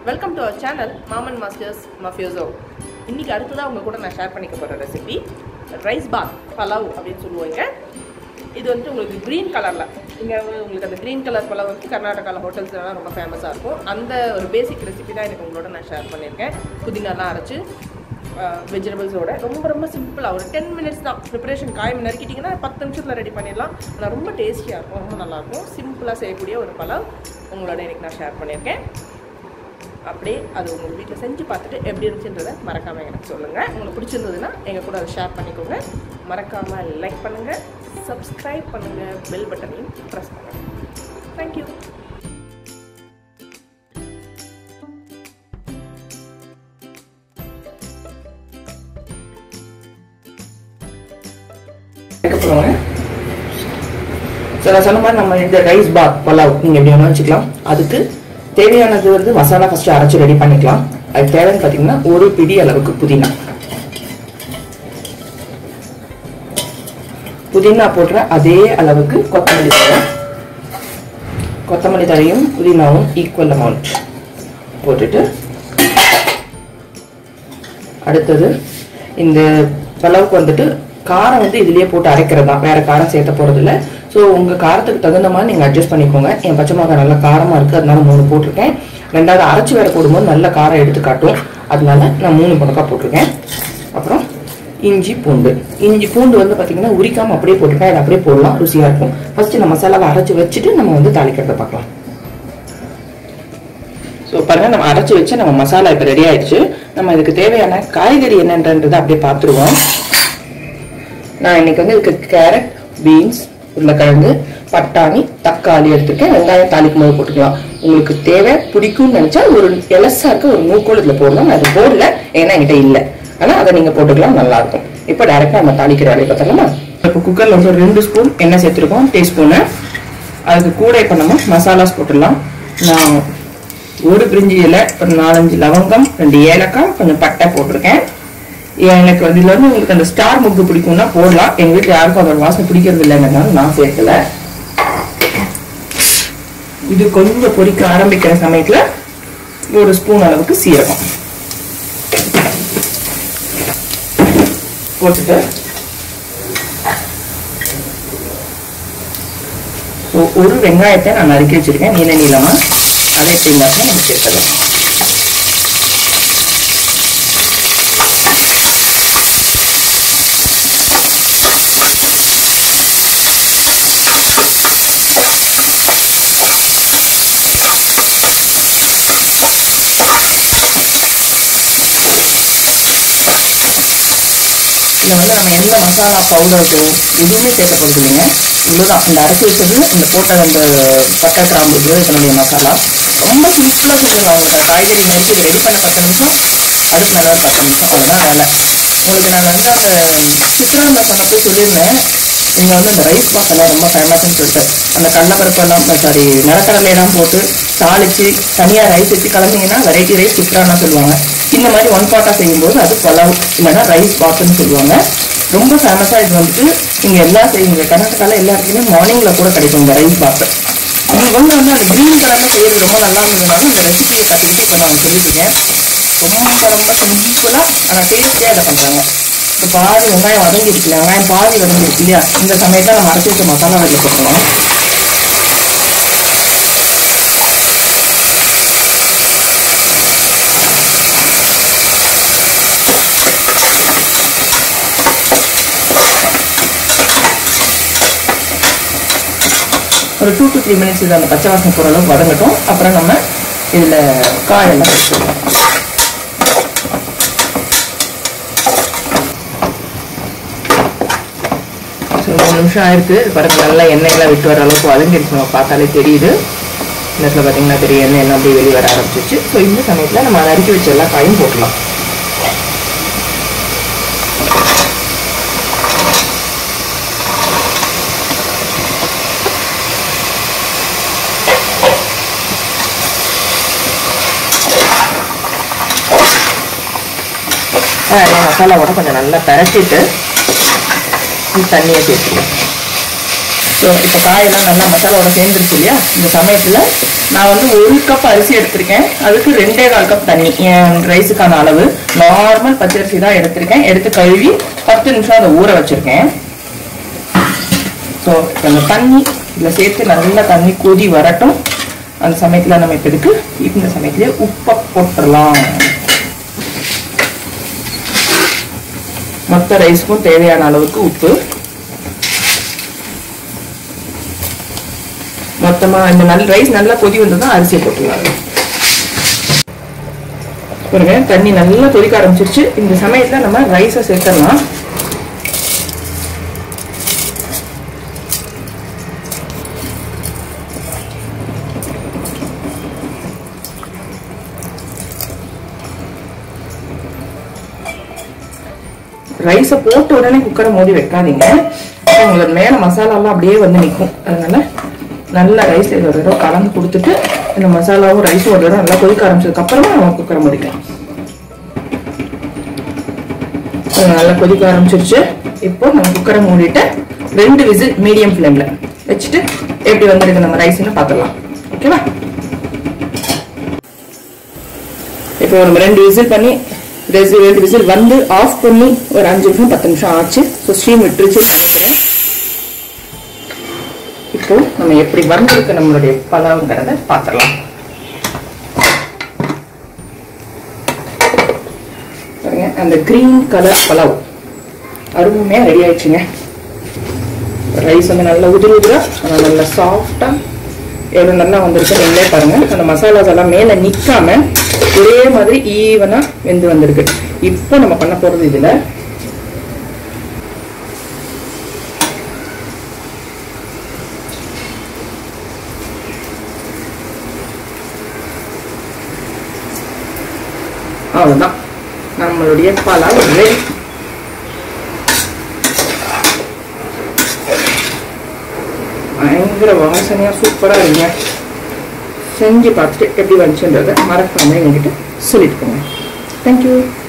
welcome to our channel மாமன் masters mafioso இன்னைக்கு அடுத்ததாக உங்க கூட நான் ஷேர் பண்ணிக்க போகிற ரெசிபி ரைஸ் பாத் பலாவ் அப்படின்னு சொல்லுவாங்க இது வந்து உங்களுக்கு க்ரீன் கலரில் இங்கே உங்களுக்கு அந்த க்ரீன் கலர் பலாவ் வந்து கர்நாடகாவில் ஹோட்டல்ஸ்லாம் ரொம்ப ஃபேமஸாக இருக்கும் அந்த ஒரு பேசிக் ரெசிபி தான் எனக்கு உங்களோட நான் ஷேர் பண்ணியிருக்கேன் புதினாலாம் அரைச்சு வெஜிடபிள்ஸோட ரொம்ப ரொம்ப சிம்பிளாக ஒரு டென் மினிட்ஸ் தான் ப்ரிப்பரேஷன் காய் நறுக்கிட்டிங்கன்னா பத்து நிமிஷத்தில் ரெடி பண்ணிடலாம் ஆனால் ரொம்ப டேஸ்டியாக இருக்கும் ரொம்ப நல்லாயிருக்கும் சிம்பிளாக செய்யக்கூடிய ஒரு பலாவ் உங்களோட எனக்கு நான் ஷேர் பண்ணியிருக்கேன் அப்படியே அது உங்கள் வீட்டில் செஞ்சு பார்த்துட்டு எப்படி இருந்துச்சுன்றதை மறக்காமல் எனக்கு சொல்லுங்கள் உங்களுக்கு பிடிச்சிருந்ததுன்னா எங்கள் கூட அதை ஷேர் பண்ணிக்கோங்க மறக்காமல் லைக் பண்ணுங்கள் சப்ஸ்கிரைப் பண்ணுங்கள் பெல் பட்டனையும் ப்ரெஸ் பண்ணுங்கள் தேங்க்யூ ஸோ நான் சொன்ன மாதிரி நம்ம இந்த ரைஸ் பாத் பலாவ் நீங்கள் எப்படி வேணாலும் வச்சுக்கலாம் அதுக்கு தேவையானது வந்து மசாலா ஃபஸ்ட்டு அரைச்சி ரெடி பண்ணிக்கலாம் அது தேவைன்னு பார்த்தீங்கன்னா ஒரு பிடி அளவுக்கு புதினா புதினா போடுற அதே அளவுக்கு கொத்தமல்லி தழை கொத்தமல்லி தழையும் புதினாவும் ஈக்குவல் அமௌண்ட் போட்டுட்டு அடுத்தது இந்த பலாவுக்கு வந்துட்டு காரம் வந்து இதுலயே போட்டு அரைக்கிறது தான் வேற காரம் சேர்த்த போறது இல்ல ஸோ உங்க காரத்துக்கு தகுந்த மாதிரி நீங்க அட்ஜஸ்ட் பண்ணிக்கோங்க என் பச்சை மிளகாய் நல்லா காரமா இருக்கு அதனால மூணு போட்டிருக்கேன் ரெண்டாவது அரைச்சி வேற போடும்போது நல்ல காரம் எடுத்து காட்டும் அதனால நான் மூணு மிளகாய் போட்டிருக்கேன் அப்புறம் இஞ்சி பூண்டு இஞ்சி பூண்டு வந்து பாத்தீங்கன்னா உரிக்காம அப்படியே போட்டிருக்கேன் அதை அப்படியே போடலாம் ருசியா இருக்கும் ஃபர்ஸ்ட் நம்ம மசாலாவை அரைச்சி வச்சுட்டு நம்ம வந்து தாளிக்கிறத பார்க்கலாம் ஸோ பாருங்க நம்ம அரைச்சி வச்சு நம்ம மசாலா இப்போ ரெடி ஆயிடுச்சு நம்ம இதுக்கு தேவையான காய்கறி என்னன்றதை அப்படியே பார்த்துருவோம் நான் இன்னைக்கு வந்து இதுக்கு கேரட் பீன்ஸ் உருளைக்கிழங்கு பட்டாணி தக்காளி எடுத்துருக்கேன் வெங்காயம் தாளிக்கும் போது போட்டுக்கலாம் உங்களுக்கு தேவை பிடிக்கும்னு நினைச்சா ஒரு எலசா இருக்க ஒரு நூக்கோல் இதில் போடலாம் நான் அது போடல ஏன்னா என்கிட்ட இல்லை ஆனால் அதை நீங்கள் போட்டுக்கலாம் நல்லா இருக்கும் இப்போ டேரெக்டாக நம்ம தாளிக்கிற வேலையை பார்த்தலாமா இப்போ குக்கரில் வந்து ஒரு ரெண்டு ஸ்பூன் எண்ணெய் சேர்த்துருக்கோம் டீஸ்பூனு அதுக்கு கூட இப்போ நம்ம மசாலாஸ் போட்டுடலாம் நான் ஒரு பிரிஞ்சி இலை ஒரு நாலஞ்சு லவங்கம் ரெண்டு ஏலக்காய் கொஞ்சம் பட்டை போட்டிருக்கேன் எனக்கு வந்து இதுல வந்து உங்களுக்கு அந்த ஸ்டார் முக்கு பிடிக்கும்னா போடலாம் எங்க வீட்டுல யாருக்கும் அதோட வாசனை பிடிக்கிறது இல்லைங்கிறதுனால நான் சேர்க்கல இது கொஞ்சம் பொரிக்க ஆரம்பிக்கிற சமயத்துல ஒரு ஸ்பூன் அளவுக்கு சீரகம் போட்டுட்டு ஒரு வெங்காயத்தை நான் நறுக்கி வச்சிருக்கேன் நீல நீளமா அதை எப்படி நம்ம சேர்க்கலாம் இதில் வந்து நம்ம எந்த மசாலா பவுடர்ஸோ எதுவுமே சேர்க்க போகிறது இல்லைங்க இவ்வளோதான் இந்த அரைச்சி வச்சது இந்த போட்ட அந்த பட்டை கிராம்பு இதுவே இதனுடைய மசாலா ரொம்ப சிம்பிளாக செஞ்சிடலாம் உங்களுக்கு காய்கறி நறுக்கி ரெடி பண்ண பத்து நிமிஷம் அடுப்பு நல்லா பத்து நிமிஷம் அவ்வளோதான் வேலை உங்களுக்கு நான் வந்து அந்த சித்திராந்த சொன்னப்போ சொல்லியிருந்தேன் இங்கே வந்து இந்த ரைஸ் பாத்தெல்லாம் ரொம்ப ஃபேமஸ்ன்னு சொல்லிட்டு அந்த கடலப்பருப்பெல்லாம் சாரி நிலக்கடலையெல்லாம் போட்டு தாளித்து தனியாக ரைஸ் வச்சு கலந்தீங்கன்னா வெரைட்டி ரைஸ் சித்ரானா சொல்லுவாங்க இந்த மாதிரி ஒன் பாட்டாக செய்யும்போது அது பலாவ் இல்லைன்னா ரைஸ் பாத்துன்னு சொல்லுவாங்க ரொம்ப ஃபேமஸாக இது வந்துட்டு இங்கே எல்லா செய்யுங்க கர்நாடகாவில் எல்லா இடத்துலையுமே மார்னிங்கில் கூட கிடைக்கும் இந்த ரைஸ் பாத்து உங்களுக்கு வந்து வந்து அந்த க்ரீன் கலரில் செய்யறது ரொம்ப நல்லா இருந்ததுனால இந்த ரெசிபியை கற்றுக்கிட்டு இப்போ நான் சொல்லியிருக்கேன் ரொம்ப ரொம்ப சிம்பிளாக ஆனால் டேஸ்டியாக இதை பண்ணுறாங்க இப்போ பாதி வெங்காயம் வதங்கிருக்கு இல்லையா வெங்காயம் பாதி வதங்கிருக்கு இல்லையா இந்த சமயத்தில் நம்ம அரைச்சி வச்ச மசாலா அதில் போட்டுருவோம் ஒரு டூ டு த்ரீ மினிட்ஸ் இது அந்த பச்சை வாசனை போகிற அளவுக்கு வதங்கட்டும் அப்புறம் நம்ம இதில் காயெல்லாம் வச்சுக்கலாம் ஸோ மூணு நிமிஷம் ஆயிருக்கு பாருங்க நல்லா எண்ணெயெல்லாம் விட்டு வர அளவுக்கு வதங்கிடுச்சு நம்ம பார்த்தாலே தெரியுது இந்த இடத்துல பார்த்தீங்கன்னா பெரிய எண்ணெய் எல்லாம் அப்படியே வெளியே வர ஆரம்பிச்சிச்சு ஸோ இந்த சமயத்தில் நம்ம நறுக்கி வச்ச எல்லா காயும் போட்டலாம் எல்லாம் மசாலாவோட கொஞ்சம் நல்லா பரட்டிட்டு தண்ணியை சேர்த்துக்கலாம் ஸோ இப்போ காயெல்லாம் நல்லா மசாலாவோட சேர்ந்துருச்சு இல்லையா இந்த சமயத்தில் நான் வந்து ஒரு கப் அரிசி எடுத்திருக்கேன் அதுக்கு ரெண்டே கால் கப் தண்ணி என் ரைஸுக்கான அளவு நார்மல் பச்சரிசி தான் எடுத்திருக்கேன் எடுத்து கழுவி பத்து நிமிஷம் அதை ஊற வச்சிருக்கேன் ஸோ அந்த தண்ணி இதில் சேர்த்து நல்லா தண்ணி கொதி வரட்டும் அந்த சமயத்தில் நம்ம இப்போ இதுக்கு இந்த சமயத்திலே உப்பை போட்டுடலாம் மொத்த ரைஸ்க்கும் தேவையான அளவுக்கு உப்பு மொத்தமா இந்த நல்ல ரைஸ் நல்லா கொதி வந்ததும் அரிசியை போட்டுக்கலாம் பாருங்க தண்ணி நல்லா கொதிக்க ஆரம்பிச்சிருச்சு இந்த சமயத்துல நம்ம ரைஸை சேர்த்துடலாம் ரைஸை போட்ட உடனே குக்கரை மூடி வைக்காதீங்க உங்களுக்கு மேலே மசாலாலாம் அப்படியே வந்து நிற்கும் அதனால நல்லா ரைஸ் ஒரு தடவை கலந்து கொடுத்துட்டு இந்த மசாலாவும் ரைஸும் ஒரு தடவை நல்லா கொதிக்க ஆரம்பிச்சதுக்கு அப்புறமா நம்ம குக்கரை மூடிக்கலாம் அது நல்லா கொதிக்க ஆரம்பிச்சிருச்சு இப்போ நம்ம குக்கரை மூடிட்டு ரெண்டு விசில் மீடியம் ஃப்ளேமில் வச்சுட்டு எப்படி வந்திருக்கு நம்ம ரைஸ்னு பார்த்துடலாம் ஓகேவா இப்போ நம்ம ரெண்டு விசில் பண்ணி ரெண்டு ரெண்டு விசில் வந்து ஆஃப் பண்ணி ஒரு அஞ்சு நிமிஷம் பத்து நிமிஷம் ஆச்சு ஸோ ஸ்டீம் விட்டுருச்சுன்னு நினைக்கிறேன் இப்போ நம்ம எப்படி வந்திருக்கு நம்மளுடைய பலாவுங்கிறத பார்த்துடலாம் பாருங்க அந்த கிரீன் கலர் பலாவ் அருமையாக ரெடி ஆயிடுச்சுங்க ரைஸ் வந்து நல்லா உதிரி உதிரா ஆனால் நல்லா சாஃப்டாக எவ்வளோ நல்லா வந்திருக்கு நீங்களே பாருங்க அந்த மசாலாஸ் எல்லாம் மேலே நிற்காம ஒரே மாதிரி ஈவனா வெந்து வந்திருக்கு இப்போ நம்ம பண்ண போறது இதுல அவ்வளவுதான் நம்மளுடைய பலாவ் ரெடி பயங்கர வாசனையா சூப்பரா இருக்குங்க செஞ்சு பார்த்துட்டு எப்படி வந்துச்சுன்றதை மறக்காம எங்ககிட்ட சொல்லிட்டு போங்க தேங்க்யூ